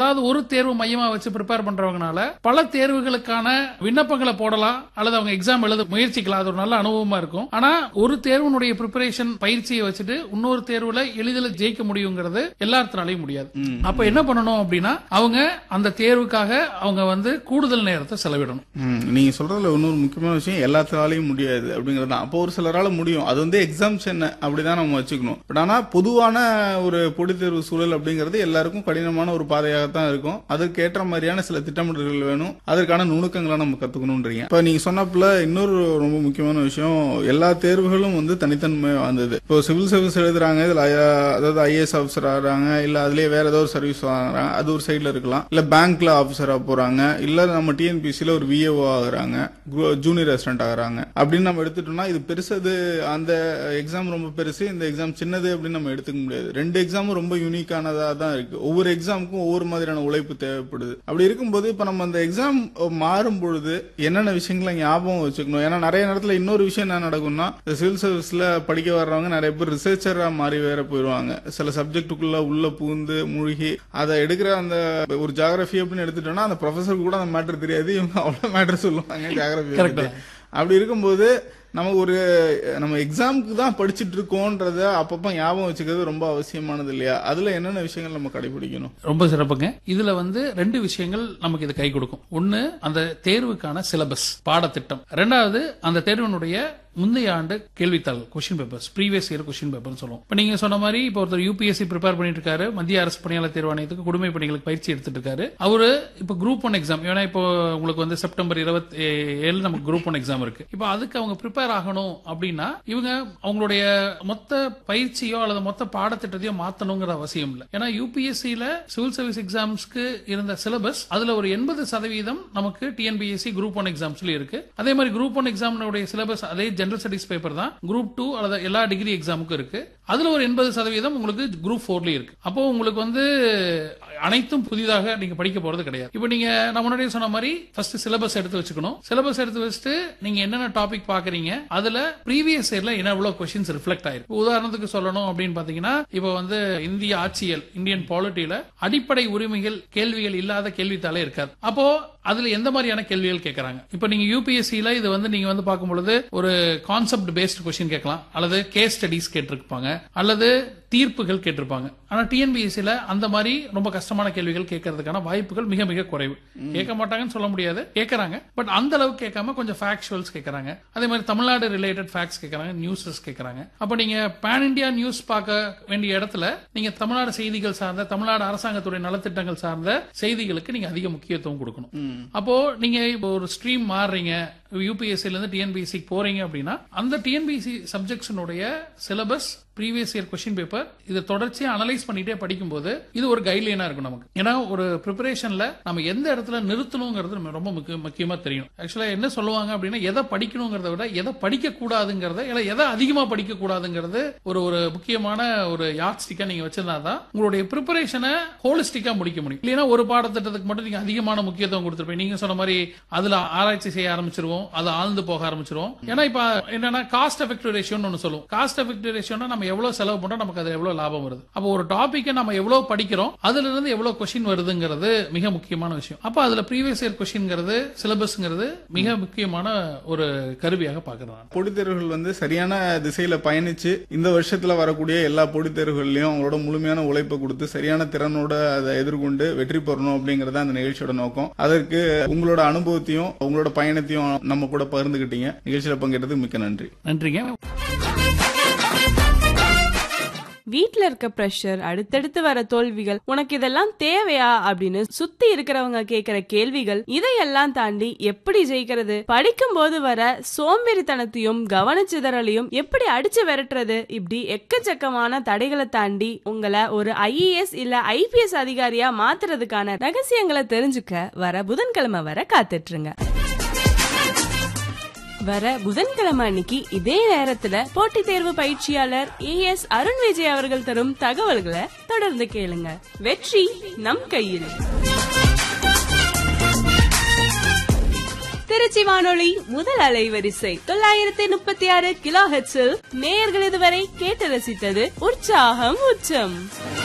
ஏதாவது ஒரு தேர்வு மையமா வச்சு ப்ரிப்பேர் பண்றவங்கனால பல தேர்வுகளுக்கான விண்ணப்பங்களை போடலாம் அல்லது அவங்க எக்ஸாம் எழுத முயற்சிக்கலாம் அது ஒரு நல்ல அனுபவமா இருக்கும் ஆனா ஒரு தேர்வுனுடைய ப்ரிப்பரேஷன் பயிற்சியை வச்சுட்டு இன்னொரு தேர்வுல எளிதில் ஜெயிக்க முடியுங்கிறது எல்லாத்தினாலையும் முடியாது அப்ப என்ன பண்ணணும் அப்படின்னா அவங்க அந்த தேர்வுக்காக அவங்க வந்து கூடுதல் நேரத்தை செலவிடணும் ம், நீங்க சொல்றதுல இன்னொரு முக்கியமான விஷயம் எல்லாத்தாலையும் முடியாது அப்படிங்கிறது தான் அப்போ ஒரு சிலரால முடியும் அது வந்து எக்ஸாம்ஷன் அப்படிதான் நம்ம வச்சுக்கணும் பட் ஆனா பொதுவான ஒரு பொதுத் தேர்வு சூழல் அப்படிங்கிறது எல்லாருக்கும் கடினமான ஒரு பாதையாகத்தான் இருக்கும் அதற்கேற்ற மாதிரியான சில திட்டமிடல்கள் வேணும் அதற்கான நுணுக்கங்களை நம்ம கத்துக்கணும்ன்றீங்க இப்ப நீங்க சொன்னப்பல இன்னொரு ரொம்ப முக்கியமான விஷயம் எல்லா தேர்வுகளும் வந்து தனித்தன்மை வந்தது இப்போ சிவில் சர்வீஸ் எழுதுறாங்க இதுல ஐ- அதாவது ஐஏஎஸ் ஆஃபீஸர் ஆகிறாங்க இல்ல அதுலயே வேற ஏதோ ஒரு சர்வீஸ் வாங்குறாங்க அது ஒரு சைடுல இருக்கலாம் இல்ல பேங்க்ல ஆபீசரா போறாங்க இல்ல நம்ம டிஎன்பிசில ஒரு விஏஓ ஆகுறாங்க ஜூனியர் அசிஸ்டன்ட் ஆகுறாங்க அப்படின்னு நம்ம எடுத்துட்டோம்னா இது பெருசது அந்த எக்ஸாம் ரொம்ப பெருசு இந்த எக்ஸாம் சின்னது அப்படின்னு நம்ம எடுத்துக்க முடியாது ரெண்டு எக்ஸாமும் ரொம்ப யூனிக்கானதா தான் இருக்கு ஒவ்வொரு எக்ஸாமுக்கும் ஒவ்வொரு மாதிரியான உழைப்பு தேவைப்படுது அப்படி இருக்கும்போது இப்ப நம்ம அந்த எக்ஸாம் மாறும் பொழுது என்னென்ன விஷயங்களை ஞாபகம் வச்சுக்கணும் ஏன்னா நிறைய நேரத்துல இன்னொரு விஷயம் என்ன நடக்கும்னா சிவில் சர்வீஸ்ல படிக்க வர்றவங்க நிறைய பேர் ரிசர்ச்சரா மாறி வேற போயிடுவாங்க சில சப்ஜெக்டுக்குள்ள உள்ள பூந்து மூழ்கி அதை எடுக்கிற அந்த ஒரு ஜாகிரபி அப்படின்னு எடுத்துட்டோம்னா அந்த ப்ரொஃபஸருக்கு கூட அந்த மேட்டர் தெரியாது இவங்க அவ்வளவு மேட்டர் சொல்லுவாங்க ஜாகிரபி Correct. அப்படி இருக்கும்போது நமக்கு ஒரு நம்ம எக்ஸாமுக்கு தான் படிச்சிட்டு இருக்கோன்றத அப்பப்ப ஞாபகம் வச்சுக்கிறது ரொம்ப அவசியமானது இல்லையா அதுல என்னென்ன விஷயங்கள் நம்ம கடைபிடிக்கணும் ரொம்ப சிறப்புங்க இதுல வந்து ரெண்டு விஷயங்கள் நமக்கு இது கை கொடுக்கும் ஒன்னு அந்த தேர்வுக்கான சிலபஸ் பாடத்திட்டம் ரெண்டாவது அந்த தேர்வினுடைய முந்தைய ஆண்டு கேள்வித்தாள் question papers previous year question paper சொல்லுவோம் இப்ப நீங்க சொன்ன மாதிரி இப்போ ஒருத்தர் யூபிஎஸ்சி ப்ரிப்பேர் பண்ணிட்டு இருக்காரு மத்திய அரசு பணியாளர் தேர்வாணையத்துக்கு குடிமை பணிகளுக்கு பயிற்சி எடுத்துட்டு இருக்காரு அவரு இப்போ குரூப் ஒன் எக்ஸாம் ஏன்னா இப்போ உங்களுக்கு வந்து செப்டம்பர் இருபத்தி ஏழு நமக்கு குரூப் ஒன் எக்ஸாம் இருக்கு இப்போ அதுக்கு அவங்க ப்ரிப்பேர் ஆகணும் அப்படின்னா இவங்க அவங்களுடைய மொத்த பயிற்சியோ அல்லது மொத்த பாடத்திட்டத்தையோ மாத்தணுங்கிற அவசியம் இல்லை ஏன்னா யூபிஎஸ்சியில சிவில் சர்வீஸ் எக்ஸாம்ஸ்க்கு இருந்த சிலபஸ் அதுல ஒரு எண்பது சதவீதம் நமக்கு டிஎன்பிஎஸ்சி குரூப் ஒன் எக்ஸாம்ஸ்ல இருக்கு அதே மாதிரி குரூப் ஒன் எக்ஸாமுடைய சிலபஸ் அதே ஜெனரல் ஸ்டடிஸ் பேப்பர் தான் குரூப் டூ அல்லது எல்லா டிகிரி எக்ஸாமுக்கும் இருக்கு அதுல ஒரு எண்பது சதவீதம் உங்களுக்கு குரூப் ஃபோர்லயும் இருக்கு அப்போ உங்களுக்கு வந்து அனைத்தும் புதிதாக நீங்க படிக்க போறது கிடையாது இப்போ நீங்க நான் முன்னாடியே சொன்ன மாதிரி ஃபர்ஸ்ட் சிலபஸ் எடுத்து வச்சுக்கணும் சிலபஸ் எடுத்து வச்சுட்டு நீங்க என்னென்ன டாபிக் பாக்குறீங்க அதுல ப்ரீவியஸ் இயர்ல என்ன எவ்வளவு கொஸ்டின்ஸ் ரிஃப்ளெக்ட் ஆயிருக்கு இப்ப உதாரணத்துக்கு சொல்லணும் அப்படின்னு பாத்தீங்கன்னா இப்போ வந்து இந்திய ஆட்சியல் இந்தியன் பாலிட்டியில அடிப்படை உரிமைகள் கேள்விகள் இல்லாத கேள்வித்தாளே இருக்காது அப்போ அதுல எந்த மாதிரியான கேள்விகள் கேட்கறாங்க இப்போ நீங்க யூபிஎஸ்சில இது வந்து நீங்க வந்து பார்க்கும் பொழுது ஒரு கான்செப்ட் பேஸ்ட் கொஸ்டின் கேட்கலாம் அல்லது கேஸ் ஸ்டடிஸ் கேட்டிருப்பாங்க அல்லது தீர்ப்புகள் கேட்டிருப்பாங்க ஆனா டிஎன்பிஎஸ்சில அந்த மாதிரி ரொம்ப கஷ்டமான கேள்விகள் கேட்கறதுக்கான வாய்ப்புகள் மிக மிக குறைவு கேட்க மாட்டாங்கன்னு சொல்ல முடியாது கேட்கறாங்க பட் அந்த அளவுக்கு கேட்காம கொஞ்சம் ஃபேக்சுவல்ஸ் கேட்கறாங்க அதே மாதிரி தமிழ்நாடு ரிலேட்டட் ஃபேக்ட்ஸ் கேட்கறாங்க நியூஸஸ் கேட்கறாங்க அப்ப நீங்க பேன் இந்தியா நியூஸ் பார்க்க வேண்டிய இடத்துல நீங்க தமிழ்நாடு செய்திகள் சார்ந்த தமிழ்நாடு அரசாங்கத்துடைய நலத்திட்டங்கள் சார்ந்த செய்திகளுக்கு நீங்க அதிக முக்கியத்துவம் கொடுக்கணும் அப்போ நீங்க இப்போ ஒரு ஸ்ட்ரீம் மாறுறீங்க யூபிஎஸ்சில இருந்து டிஎன்பிஎஸ்சி போறீங்க அப்படின்னா அந்த டிஎன்பிஎஸ்சி சப்ஜெக்ட்ஸினுடைய syllabus previous year question paper இதை தொடர்ச்சியா அனலைஸ் பண்ணிட்டே படிக்கும்போது இது ஒரு கைட்லைனா இருக்கும் நமக்கு ஏன்னா ஒரு ப்ரிப்பரேஷன்ல நம்ம எந்த இடத்துல நிறுத்தணுங்கிறது நம்ம ரொம்ப முக்கிய முக்கியமா தெரியும் ஆக்சுவலா என்ன சொல்லுவாங்க அப்படின்னா எதை படிக்கணுங்கிறத விட எதை படிக்க கூடாதுங்கிறத இல்ல எதை அதிகமா படிக்க கூடாதுங்கிறது ஒரு ஒரு முக்கியமான ஒரு யாத் ஸ்டிக்கா நீங்க வச்சிருந்தாதான் உங்களுடைய ப்ரிப்பரேஷனை ஹோலிஸ்டிக்கா முடிக்க முடியும் இல்லைன்னா ஒரு பாடத்திட்டத்துக்கு மட்டும் நீங்க அதிகமான முக்கியத்துவம் கொடுத்துருப்பீங்க நீங்க சொன்ன மாதிரி அதுல ஆராய்ச்சி செய்ய ஆரம்பிச்சிருவோம் அது ஆழ்ந்து போக ஆரம்பிச்சிருவோம் ஏன்னா இப்ப என்னன்னா காஸ்ட் எஃபெக்டிவ் ரேஷியோன்னு ஒன்று சொல்லுவோம் காஸ்ட் எஃபெக்டிவ் ரேஷியோனா நம்ம எவ்வளவு செலவு பண்றோம் நமக்கு அது எவ்வளவு லாபம் வருது அப்போ ஒரு டாபிக்கை நம்ம எவ்வளவு படிக்கிறோம் அதுல இருந்து எவ்வளவு கொஸ்டின் வருதுங்கிறது மிக முக்கியமான விஷயம் அப்ப அதுல ப்ரீவியஸ் இயர் கொஸ்டின்ங்கிறது சிலபஸ்ங்கிறது மிக முக்கியமான ஒரு கருவியாக பாக்குறேன் பொதுத் தேர்வுகள் வந்து சரியான திசையில பயணிச்சு இந்த வருஷத்துல வரக்கூடிய எல்லா பொதுத் தேர்வுகள்லயும் அவங்களோட முழுமையான உழைப்பை கொடுத்து சரியான திறனோட அதை எதிர்கொண்டு வெற்றி பெறணும் அப்படிங்கறது அந்த நிகழ்ச்சியோட நோக்கம் அதற்கு உங்களோட அனுபவத்தையும் உங்களோட பயணத்தையும் நம்ம கூட பகிர்ந்துகிட்டீங்க நிகழ்ச்சியில பங்கேற்றதுக்கு மிக்க நன்றி நன்றிங்க வீட்ல இருக்க பிரஷர் அடுத்தடுத்து வர தோல்விகள் உனக்கு இதெல்லாம் தேவையா அப்படின்னு சுத்தி இருக்கிறவங்க கேக்குற கேள்விகள் இதையெல்லாம் தாண்டி எப்படி ஜெயிக்கிறது படிக்கும் போது வர சோம்பேறித்தனத்தையும் கவனச்சிதறலையும் எப்படி அடிச்சு விரட்டுறது இப்படி எக்கச்சக்கமான தடைகளை தாண்டி உங்களை ஒரு ஐஏஎஸ் இல்ல ஐபிஎஸ் அதிகாரியா மாத்துறதுக்கான ரகசியங்களை தெரிஞ்சுக்க வர புதன்கிழமை வர காத்துட்ருங்க வர புதன்கிழமை அன்னைக்கு இதே நேரத்துல போட்டித் தேர்வு பயிற்சியாளர் ஏ எஸ் அருண் விஜய் அவர்கள் தரும் தகவல்களை தொடர்ந்து கேளுங்க வெற்றி நம் கையில் திருச்சி வானொலி முதல் அலைவரிசை தொள்ளாயிரத்தி முப்பத்தி ஆறு கிலோ ஹெட்ஸில் நேயர்கள் இதுவரை கேட்டு ரசித்தது உற்சாகம் உச்சம்